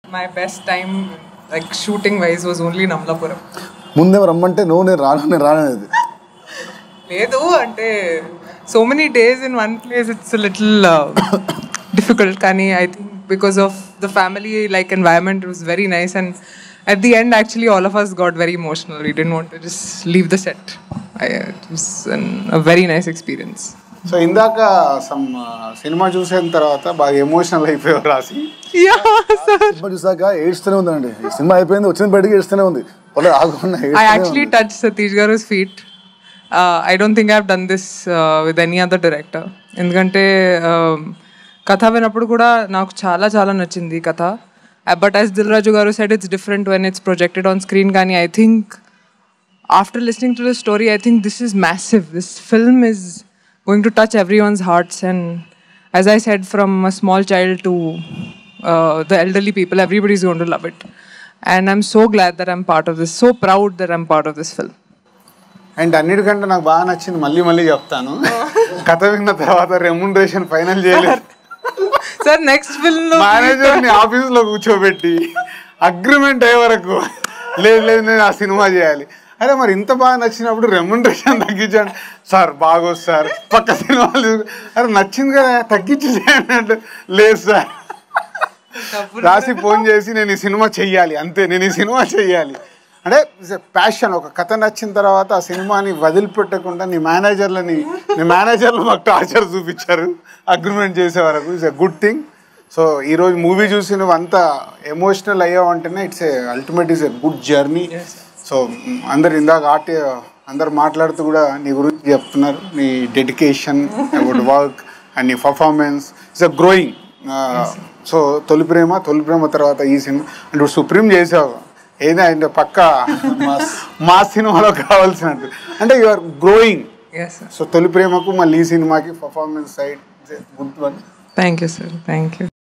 My best time, like shooting wise, was only Namlapuram. ముందేమో రమ్మంటే నువ్వు నేను రాను నేను రాననేది లేదు అంటే so many days in one place it's little difficult కానీ I think because of the family like environment was very nice and at the end actually all of us got very emotional we didn't want to just leave the set it was a very nice experience so ఇందాక some cinema చూసిన తర్వాత బాగా emotional అయిపోయావు రాసి yeah sir cinema చూసాక ఏడుస్తూనే ఉందండి ఈ సినిమా అయిపోయింది వచ్చిన బయటికి ఏడుస్తూనే ఉంది పర్లేదు ఆగకుండా I ఏడుస్తూనే actually ఉంది. touched Satish Garu's feet. Uh, I don't think I've done this uh, with any other director. ఎందుకంటే um, కథ విన్నప్పుడు కూడా నాకు చాలా చాలా నచ్చింది ఈ కథ but as Dil Raju garu said it's different when it's projected on screen కానీ I think after listening to the story I think this is massive this film is going to touch every one's hearts and as I said from a small child to the elderly people everybody is gonna love it and I'm so glad that I'm part of this so proud that I'm part of this film and అన్నిటికంటే నాకు బాగా నచ్చింది మళ్ళీ మళ్ళీ చెప్తాను కథ విన్న తర్వాత రెమ్యునరేషన్ ఫైనల్ చేయలేదు సార్ నెక్స్ట్ ఫిల్మ్ లో మేనేజర్ ని ఆఫీస్ లో కూర్చోబెట్టి అగ్రిమెంట్ అయ్యే వరకు లేదు లేదు నేను ఆ సినిమా చేయాలి అరే మరి ఇంత బాగా నచ్చినప్పుడు రెమ్యునరేషన్ తగ్గించండి సార్ బాగోదు సార్ పక్క సినిమాలు చూసి, అరే నచ్చింది కదా తగ్గించి చేయండి అంటే లేదు సార్ రాసి ఫోన్ చేసి నేను ఈ సినిమా చెయ్యాలి అంతే నేను ఈ సినిమా చెయ్యాలి అంటే ప్యాషన్ ఒక కథ నచ్చిన తర్వాత ఆ సినిమాని వదిలిపెట్టకుండా నీ మేనేజర్లని నీ మేనేజర్లు మాకు టార్చర్ చూపించారు అగ్రిమెంట్ చేసే వరకు it's a good thing so ఈరోజు మూవీ చూసి నువ్వు అంత ఎమోషనల్ అయ్యావు అంటేనే it's a ultimate is a good journey so అందరు ఇందాక ఆర్ట్ అందరు మాట్లాడుతూ కూడా నీ గురించి చెప్తున్నారు నీ డెడికేషన్ అబౌట్ వర్క్ అండ్ నీ performance it's a growing so తొలి ప్రేమ తొలి ప్రేమ తర్వాత ఈ సినిమా అంటే ఇప్పుడు సుప్రీం చేసావు ఏదో అంటే పక్క మా సినిమాలో కావాల్సినట్టు అంటే you are growing yes sir so తొలి ప్రేమకు మళ్ళీ ఈ సినిమాకి performance side good one thank you sir thank you